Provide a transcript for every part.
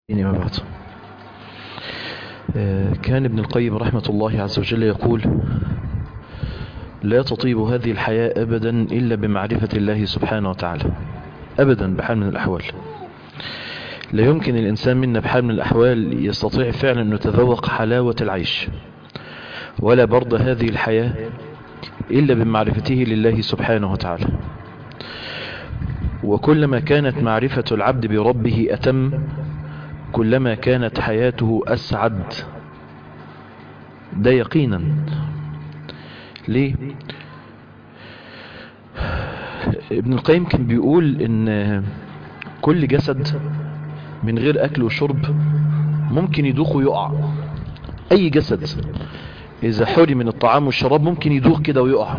ما بعد كان ابن القيم رحمة الله عز وجل يقول لا تطيب هذه الحياة أبدا إلا بمعرفة الله سبحانه وتعالى أبدا بحال من الأحوال لا يمكن الإنسان منا بحال من الأحوال يستطيع فعلا أن يتذوق حلاوة العيش ولا برد هذه الحياة إلا بمعرفته لله سبحانه وتعالى وكلما كانت معرفة العبد بربه أتم كلما كانت حياته أسعد ده يقينا ليه ابن القيم كان بيقول ان كل جسد من غير اكل وشرب ممكن يدوخ ويقع اي جسد اذا حرم من الطعام والشراب ممكن يدوخ كده ويقع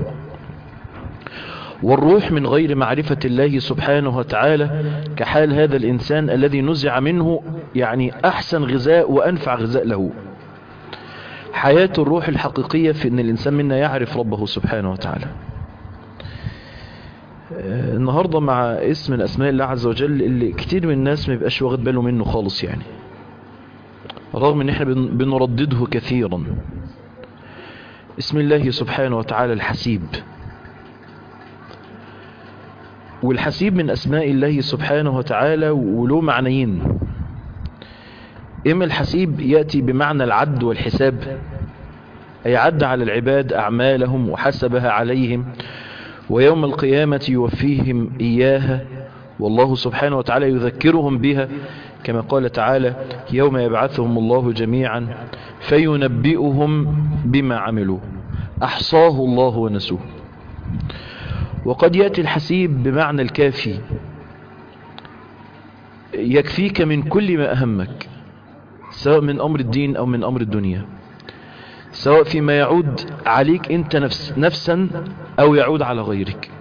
والروح من غير معرفة الله سبحانه وتعالى كحال هذا الإنسان الذي نزع منه يعني أحسن غذاء وأنفع غذاء له حياة الروح الحقيقية في أن الإنسان منا يعرف ربه سبحانه وتعالى النهاردة مع اسم من أسماء الله عز وجل اللي كتير من الناس ما يبقاش واخد باله منه خالص يعني رغم ان احنا بنردده كثيرا اسم الله سبحانه وتعالى الحسيب والحسيب من أسماء الله سبحانه وتعالى وله معنيين إما الحسيب يأتي بمعنى العد والحساب أي عد على العباد أعمالهم وحسبها عليهم ويوم القيامة يوفيهم إياها والله سبحانه وتعالى يذكرهم بها كما قال تعالى يوم يبعثهم الله جميعا فينبئهم بما عملوا أحصاه الله ونسوه وقد يأتي الحسيب بمعنى الكافي يكفيك من كل ما أهمك سواء من أمر الدين أو من أمر الدنيا سواء فيما يعود عليك أنت نفس نفسا أو يعود على غيرك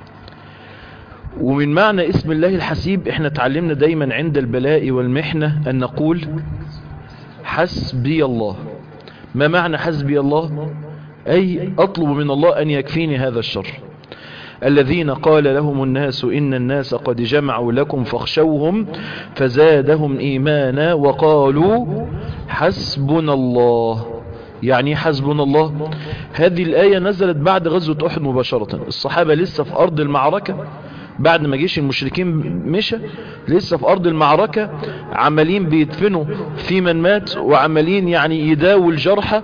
ومن معنى اسم الله الحسيب احنا تعلمنا دايما عند البلاء والمحنة أن نقول حسبي الله ما معنى حسبي الله أي أطلب من الله أن يكفيني هذا الشر الذين قال لهم الناس إن الناس قد جمعوا لكم فاخشوهم فزادهم إيمانا وقالوا حسبنا الله يعني حسبنا الله هذه الآية نزلت بعد غزوة أحد مباشرة الصحابة لسه في أرض المعركة بعد ما جيش المشركين مشى لسه في أرض المعركة عمالين بيدفنوا في من مات وعمالين يعني يداووا الجرحى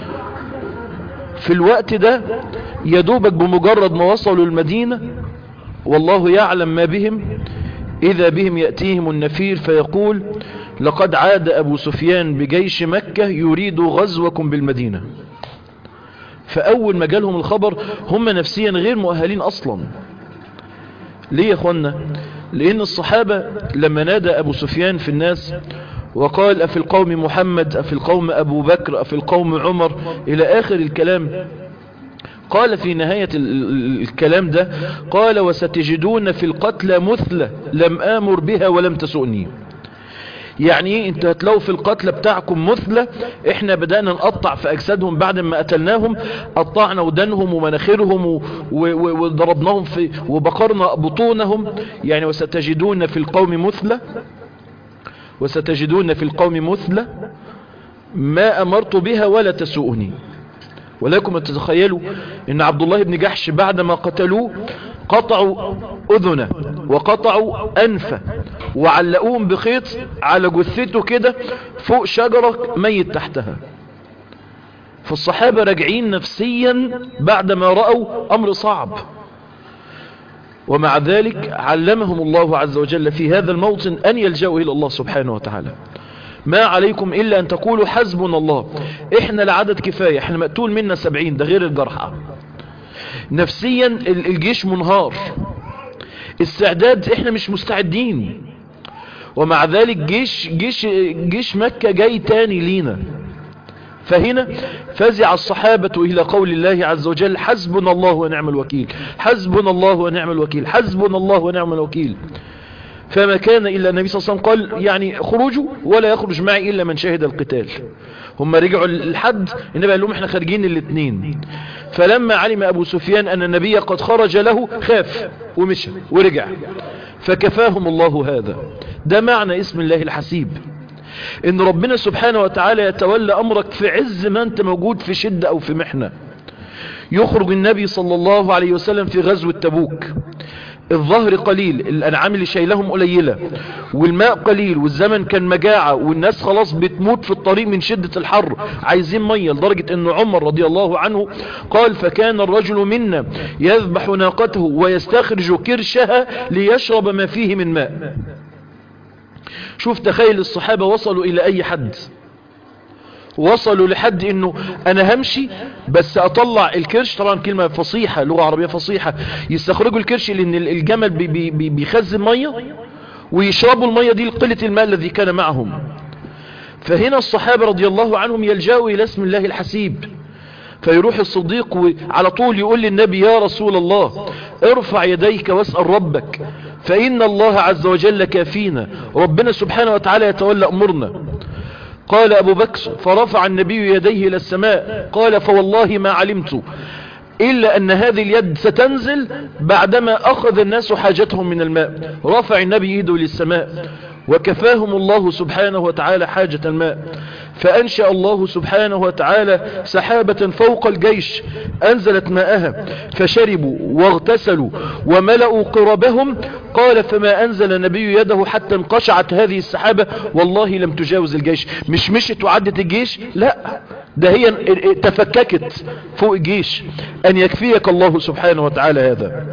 في الوقت ده يدوبك بمجرد ما وصلوا المدينة والله يعلم ما بهم إذا بهم يأتيهم النفير فيقول لقد عاد أبو سفيان بجيش مكة يريد غزوكم بالمدينة فأول ما جالهم الخبر هم نفسيا غير مؤهلين أصلا ليه يا أخوانا لأن الصحابة لما نادى أبو سفيان في الناس وقال أفي القوم محمد أفي القوم أبو بكر أفي القوم عمر إلى آخر الكلام قال في نهاية الكلام ده قال وستجدون في القتلى مثلة لم آمر بها ولم تسؤني يعني ايه انتوا هتلاقوا في القتلى بتاعكم مثلة احنا بدأنا نقطع في اجسادهم بعد ما قتلناهم قطعنا ودانهم ومناخيرهم وضربناهم في وبقرنا بطونهم يعني وستجدون في القوم مثلة وستجدون في القوم مثلة ما امرت بها ولا تسؤني ولكم تتخيلوا ان عبد الله بن جحش بعد ما قتلوه قطعوا اذنه وقطعوا انفه وعلقوهم بخيط على جثته كده فوق شجرة ميت تحتها فالصحابة راجعين نفسيا بعدما رأوا امر صعب ومع ذلك علمهم الله عز وجل في هذا الموطن ان يلجأوا الى الله سبحانه وتعالى ما عليكم إلا أن تقولوا حسبنا الله إحنا العدد كفاية إحنا مقتول منا سبعين ده غير الجرحى نفسيا الجيش منهار استعداد إحنا مش مستعدين ومع ذلك جيش, جيش, جيش مكة جاي تاني لينا فهنا فزع الصحابة إلى قول الله عز وجل حسبنا الله ونعم الوكيل حسبنا الله ونعم الوكيل حسبنا الله ونعم الوكيل فما كان إلا النبي صلى الله عليه وسلم قال يعني خروجوا ولا يخرج معي إلا من شهد القتال هم رجعوا الحد النبي قال لهم احنا خارجين الاثنين فلما علم أبو سفيان أن النبي قد خرج له خاف ومشى ورجع فكفاهم الله هذا ده معنى اسم الله الحسيب ان ربنا سبحانه وتعالى يتولى امرك في عز ما انت موجود في شدة او في محنة يخرج النبي صلى الله عليه وسلم في غزوة تبوك الظهر قليل الانعام اللي شايلهم قليلة والماء قليل والزمن كان مجاعة والناس خلاص بتموت في الطريق من شدة الحر عايزين مية لدرجة ان عمر رضي الله عنه قال فكان الرجل منا يذبح ناقته ويستخرج كرشها ليشرب ما فيه من ماء شوف تخيل الصحابة وصلوا الى اي حد وصلوا لحد انه انا همشي بس اطلع الكرش طبعا كلمة فصيحة لغة عربية فصيحة يستخرجوا الكرش لان الجمل بي بي بي بيخزن مية ويشربوا المية دي لقلة الماء الذي كان معهم فهنا الصحابة رضي الله عنهم يلجأوا الى اسم الله الحسيب فيروح الصديق وعلى طول يقول للنبي يا رسول الله ارفع يديك واسأل ربك فإن الله عز وجل كافينا ربنا سبحانه وتعالى يتولى أمرنا قال أبو بكر فرفع النبي يديه إلى السماء قال فوالله ما علمت إلا أن هذه اليد ستنزل بعدما أخذ الناس حاجتهم من الماء رفع النبي يده للسماء وكفاهم الله سبحانه وتعالى حاجة الماء فأنشأ الله سبحانه وتعالى سحابة فوق الجيش أنزلت ماءها فشربوا واغتسلوا وملأوا قربهم قال فما أنزل النبي يده حتى انقشعت هذه السحابة والله لم تجاوز الجيش مش مشت وعدت الجيش لا ده هي تفككت فوق الجيش أن يكفيك الله سبحانه وتعالى هذا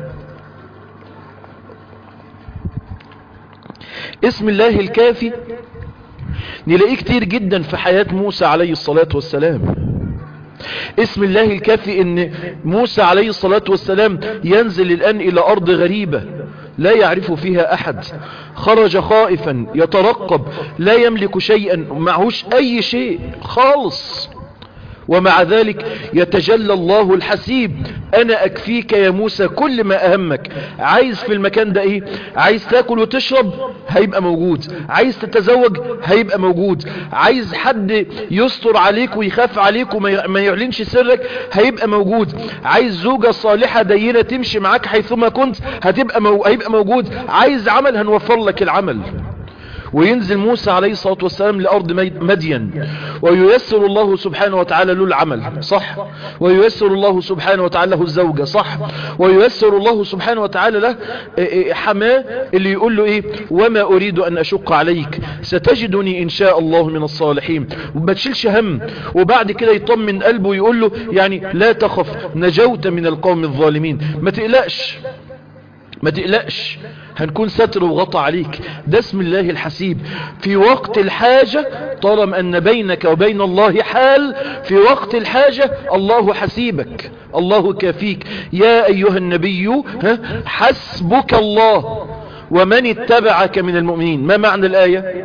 اسم الله الكافي نلاقيه كتير جدا في حياة موسى عليه الصلاة والسلام اسم الله الكافي ان موسى عليه الصلاة والسلام ينزل الان الى ارض غريبة لا يعرف فيها احد خرج خائفا يترقب لا يملك شيئا معهوش اي شيء خالص ومع ذلك يتجلى الله الحسيب انا اكفيك يا موسى كل ما اهمك عايز في المكان ده ايه عايز تاكل وتشرب هيبقى موجود عايز تتزوج هيبقى موجود عايز حد يستر عليك ويخاف عليك وما يعلنش سرك هيبقى موجود عايز زوجة صالحة دينة تمشي معاك حيثما كنت هتبقى مو... هيبقى موجود عايز عمل هنوفر لك العمل وينزل موسى عليه الصلاة والسلام لأرض مدين وييسر الله سبحانه وتعالى له العمل صح وييسر الله سبحانه وتعالى له الزوجة صح وييسر الله سبحانه وتعالى له حماه اللي يقول له ايه وما اريد ان اشق عليك ستجدني ان شاء الله من الصالحين وما تشيلش هم وبعد كده يطمن قلبه ويقول له يعني لا تخف نجوت من القوم الظالمين ما تقلقش ما تقلقش هنكون ستر وغطى عليك ده اسم الله الحسيب في وقت الحاجة طالما ان بينك وبين الله حال في وقت الحاجة الله حسيبك الله كافيك يا ايها النبي ها حسبك الله ومن اتبعك من المؤمنين ما معنى الآية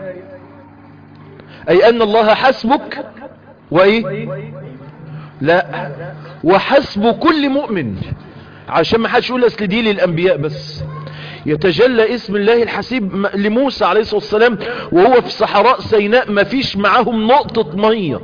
اي ان الله حسبك وايه لا وحسب كل مؤمن عشان ما حدش يقول اصل دي للانبياء بس يتجلى اسم الله الحسيب لموسى عليه الصلاة والسلام وهو في صحراء سيناء ما فيش معاهم نقطة مية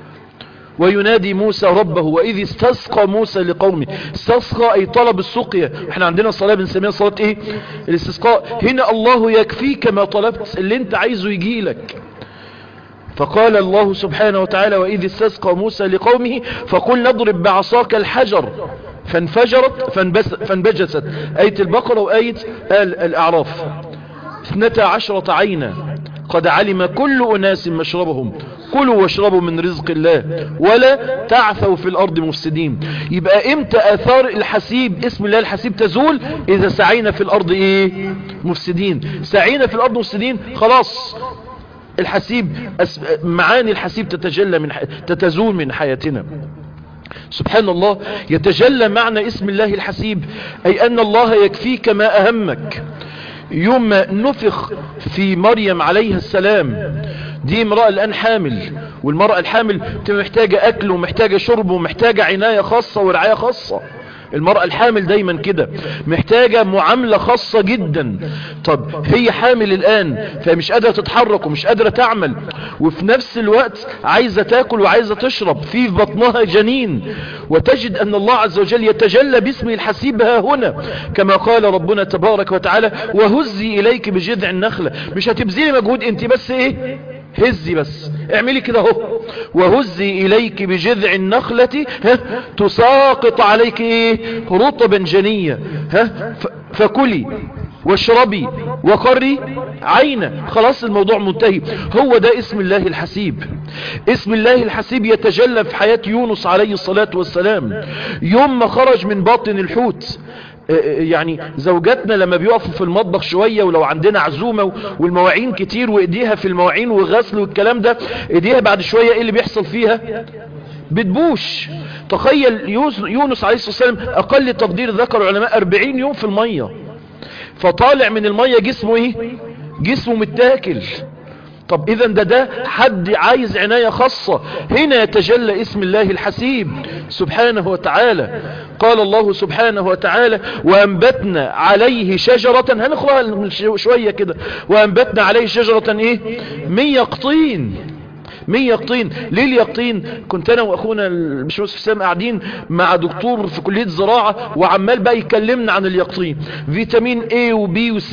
وينادي موسى ربه وإذ استسقى موسى لقومه استسقى أي طلب السقيا احنا عندنا صلاة بنسميها صلاة ايه الاستسقاء هنا الله يكفيك ما طلبت اللي انت عايزه يجي لك فقال الله سبحانه وتعالى وإذ استسقى موسى لقومه فقل نضرب بعصاك الحجر فانفجرت فانبجست آية البقرة وآية الأعراف اثنتا عشرة عينا قد علم كل أناس مشربهم كلوا واشربوا من رزق الله ولا تعثوا في الأرض مفسدين يبقى امتى آثار الحسيب اسم الله الحسيب تزول إذا سعينا في الأرض إيه مفسدين سعينا في الأرض مفسدين خلاص الحسيب معاني الحسيب تتجلى من تتزول من حياتنا سبحان الله يتجلى معنى اسم الله الحسيب أي أن الله يكفيك ما أهمك يوم ما نفخ في مريم عليها السلام دي امرأة الآن حامل والمرأة الحامل تبقى محتاجة أكل ومحتاجة شرب ومحتاجة عناية خاصة ورعاية خاصة المرأة الحامل دايما كده محتاجة معاملة خاصة جدا طب هي حامل الآن فمش قادرة تتحرك ومش قادرة تعمل وفي نفس الوقت عايزة تاكل وعايزة تشرب في بطنها جنين وتجد أن الله عز وجل يتجلى باسمه الحسيب ها هنا كما قال ربنا تبارك وتعالى وهزي إليك بجذع النخلة مش هتبذلي مجهود انت بس ايه هزي بس اعملي كده اهو وهزي اليك بجذع النخلة ها تساقط عليك ايه رطبا جنية ها ف- فكلي واشربي وقري عينا خلاص الموضوع منتهي هو ده اسم الله الحسيب اسم الله الحسيب يتجلى في حياة يونس عليه الصلاة والسلام يوم ما خرج من باطن الحوت يعني زوجاتنا لما بيقفوا في المطبخ شوية ولو عندنا عزومة والمواعين كتير وايديها في المواعين والغسل والكلام ده ايديها بعد شوية ايه اللي بيحصل فيها بتبوش تخيل يوس- يونس عليه الصلاة والسلام اقل تقدير ذكر العلماء 40 يوم في المية فطالع من المية جسمه ايه جسمه متاكل طب اذا ده ده حد عايز عناية خاصة هنا يتجلى اسم الله الحسيب سبحانه وتعالى قال الله سبحانه وتعالى وانبتنا عليه شجرة هنقرأها من شو- شوية كده وانبتنا عليه شجرة ايه من يقطين من يقطين ليه اليقطين كنت انا واخونا الباشمهندس حسام قاعدين مع دكتور في كلية زراعة وعمال بقى يكلمنا عن اليقطين فيتامين A و B و C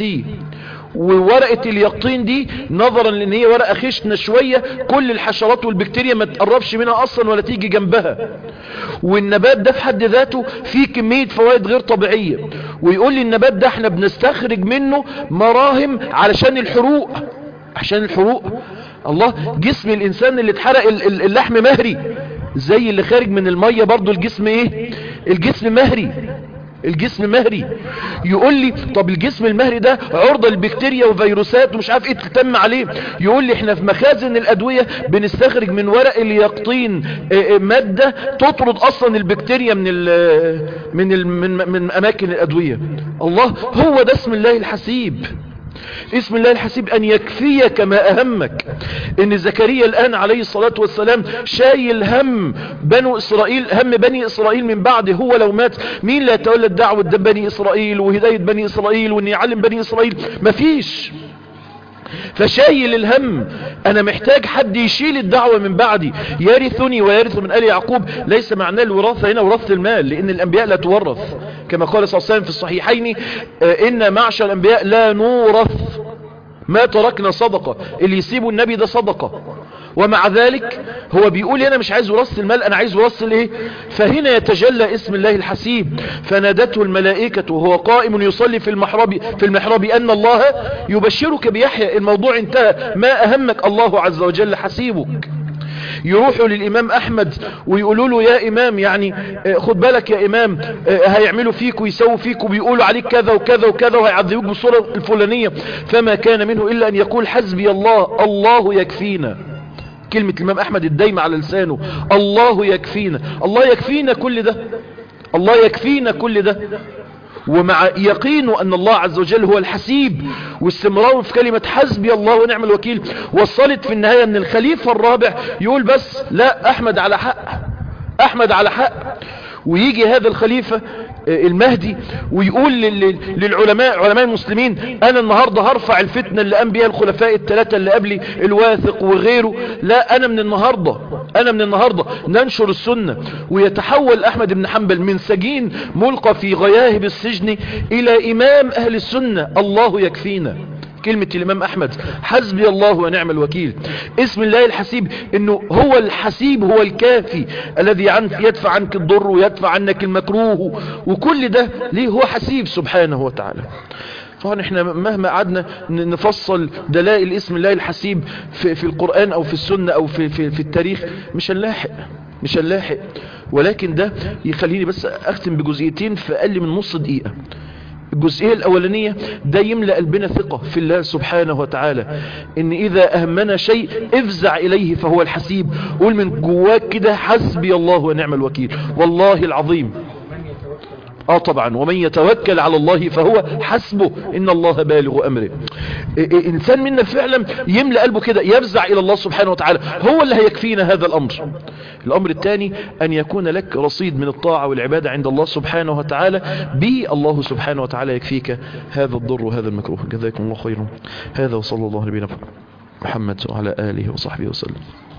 وورقة اليقطين دي نظرا لان هي ورقة خشنة شوية كل الحشرات والبكتيريا ما تقربش منها اصلا ولا تيجي جنبها والنبات ده في حد ذاته فيه كمية فوائد غير طبيعية ويقول لي النبات ده احنا بنستخرج منه مراهم علشان الحروق عشان الحروق الله جسم الانسان اللي اتحرق ال- ال- اللحم مهري زي اللي خارج من المية برضو الجسم ايه الجسم مهري الجسم مهري يقول لي طب الجسم المهري ده عرضة للبكتيريا وفيروسات ومش عارف ايه تتم عليه يقول لي احنا في مخازن الادوية بنستخرج من ورق اليقطين اه، اه، مادة تطرد اصلا البكتيريا من ال من ال من, من اماكن الادوية الله هو ده اسم الله الحسيب اسم الله الحسيب ان يكفيك ما اهمك ان زكريا الان عليه الصلاة والسلام شايل هم بنو اسرائيل هم بني اسرائيل من بعده هو لو مات مين لا يتولى الدعوة ده بني اسرائيل وهداية بني اسرائيل وان يعلم بني اسرائيل مفيش فشايل الهم انا محتاج حد يشيل الدعوة من بعدي يرثني ويرث من آل يعقوب ليس معناه الوراثة هنا وراثة المال لان الانبياء لا تورث كما قال صلى الله عليه وسلم في الصحيحين آه، ان معشر الانبياء لا نورث ما تركنا صدقة اللي يسيبه النبي ده صدقة ومع ذلك هو بيقول انا مش عايز وراثة المال انا عايز وراثة الايه فهنا يتجلى اسم الله الحسيب فنادته الملائكة وهو قائم يصلي في المحراب في المحراب ان الله يبشرك بيحيى الموضوع انتهى ما اهمك الله عز وجل حسيبك يروحوا للإمام أحمد ويقولوا له يا إمام يعني آه، خد بالك يا إمام آه، هيعملوا فيك ويسووا فيك وبيقولوا عليك كذا وكذا وكذا وهيعذبوك بالصورة الفلانية فما كان منه إلا أن يقول حسبي الله الله يكفينا كلمة الإمام أحمد الدايمة على لسانه الله يكفينا الله يكفينا كل ده الله يكفينا كل ده ومع يقينه أن الله عز وجل هو الحسيب واستمراره في كلمة حسبي الله ونعم الوكيل وصلت في النهاية أن الخليفة الرابع يقول بس لا أحمد على حق أحمد على حق ويجي هذا الخليفة آه، المهدي ويقول لل- للعلماء علماء المسلمين انا النهاردة هرفع الفتنة اللي قام بها الخلفاء الثلاثة اللي قبلي الواثق وغيره لا انا من النهاردة انا من النهاردة ننشر السنة ويتحول احمد بن حنبل من سجين ملقى في غياهب السجن الى امام اهل السنة الله يكفينا كلمة الإمام أحمد حسبي الله ونعم الوكيل اسم الله الحسيب إنه هو الحسيب هو الكافي الذي عنك يدفع عنك الضر ويدفع عنك المكروه وكل ده ليه هو حسيب سبحانه وتعالى طبعا احنا مهما قعدنا ن- نفصل دلائل اسم الله الحسيب في, في القرآن او في السنة او في, في, في التاريخ مش هنلاحق مش هنلاحق ولكن ده يخليني بس اختم بجزئيتين في اقل من نص دقيقة الجزئية الأولانية ده يملأ قلبنا ثقة في الله سبحانه وتعالى إن إذا أهمنا شيء افزع إليه فهو الحسيب قول من جواك كده حسبي الله ونعم الوكيل والله العظيم اه طبعا ومن يتوكل على الله فهو حسبه ان الله بالغ امره إيه إيه انسان منا فعلا يملأ قلبه كده يفزع الى الله سبحانه وتعالى هو اللي هيكفينا هذا الامر الامر الثاني ان يكون لك رصيد من الطاعة والعبادة عند الله سبحانه وتعالى به الله سبحانه وتعالى يكفيك هذا الضر وهذا المكروه جزاكم الله خيرا هذا وصلى الله على نبينا محمد وعلى آله وصحبه وسلم